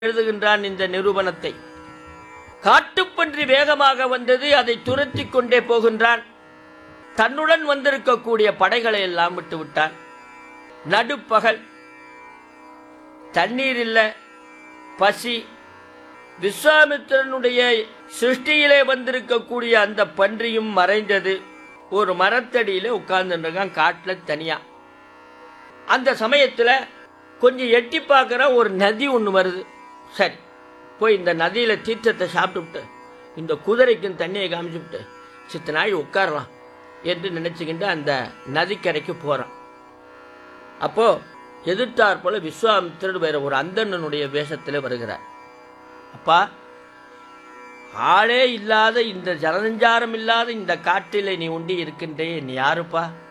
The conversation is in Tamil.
எழுதுகின்றான் இந்த நிரூபணத்தை காட்டுப்பன்றி வேகமாக வந்தது அதை துரத்தி கொண்டே போகின்றான் தன்னுடன் வந்திருக்கக்கூடிய படைகளை எல்லாம் விட்டு விட்டான் நடுப்பகல் தண்ணீர் இல்ல பசி விஸ்வாமித்திரனுடைய சிருஷ்டியிலே வந்திருக்கக்கூடிய அந்த பன்றியும் மறைந்தது ஒரு மரத்தடியில உட்கார்ந்துருக்கான் காட்டுல தனியா அந்த சமயத்துல கொஞ்சம் எட்டி பார்க்குற ஒரு நதி ஒன்று வருது சரி போய் இந்த நதியில தீர்த்தத்தை சாப்பிட்டுவிட்டு இந்த குதிரைக்கும் தண்ணியை காமிச்சுவிட்டு சித்த நாள் உட்காரலாம் என்று நினைச்சுக்கிட்டு அந்த நதிக்கரைக்கு போறான் அப்போ எதிர்த்தாற் போல விஸ்வாமித்திரர் வேற ஒரு அந்தணனுடைய வேஷத்தில் வருகிறார் அப்பா ஆளே இல்லாத இந்த ஜனசஞ்சாரம் இல்லாத இந்த காட்டிலே நீ உண்டி இருக்கின்றே நீ யாருப்பா